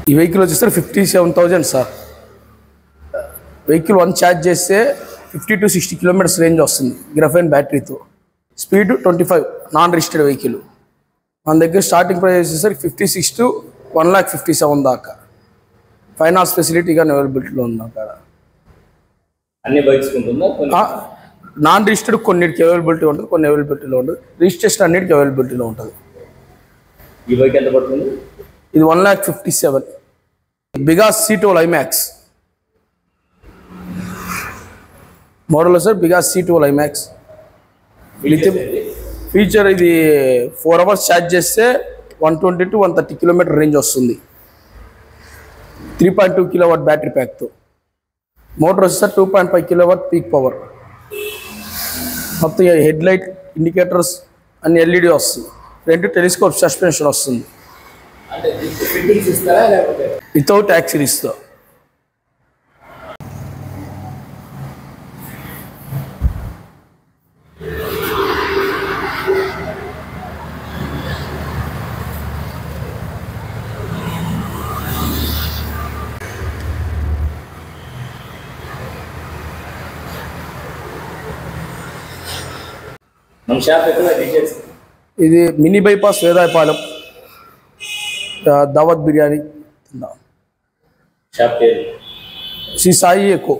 ఈ వెహికల్ వచ్చేసరికి fifty seven thousand sir vehicle one charge చేస్తే fifty to sixty kilometres range వస్తుంది graphene బ్యాటరీతో speed twenty five non registered vehicle మన దగ్గర స్టార్టింగ్ ప్రైస్ వచ్చేసరికి fifty six to one lakh fifty seven దాకా finance facility కానీ అవైలబిలిటీలో ఉంది అక్కడ అన్ని బైక్స్ ఉంటుందా కొన్ని నాన్ రిజిస్టర్డ్ కొన్నిటికి అవైలబిలిటీ ఉంటుంది కొన్ని అవైలబిలిటీలో ఉంటుంది రిజిస్ట్రేషన్ అన్నిటికీ అవైలబిలిటీలో ఉంటుంది ఈ బైక్ ఎంత పడుతుంది ఇది one lakh fifty seven BGauss సీటోల్ ఐమాక్స్ మోడల్ సార్ బిగాస్ సీటోల్ ఐమాక్స్ లిథియం ఫీచర్ ఇది ఫోర్ అవర్స్ ఛార్జ్ చేస్తే one twenty to one thirty kilometre range వస్తుంది three point two kilo watt battery ప్యాక్తో మోటార్ వచ్చేసి two point five kilo watt peak power మొత్తం head light indicators అన్ని LED వస్తుంది రెండు telescope suspension వస్తుంది అంటే ఫిట్టింగ్స్ ఇస్తారా లేకపోతే వితౌట్ యాక్సిడీస్తో మన షాప్ ఎక్కడ డీటెయిల్స్ ఇది మినీ బైపాస్ వేదాయపాలెం ఆ, దావత్ బిర్యానీ తిందాం షాప్ పేరు శ్రీ సాయి ఎక్కువ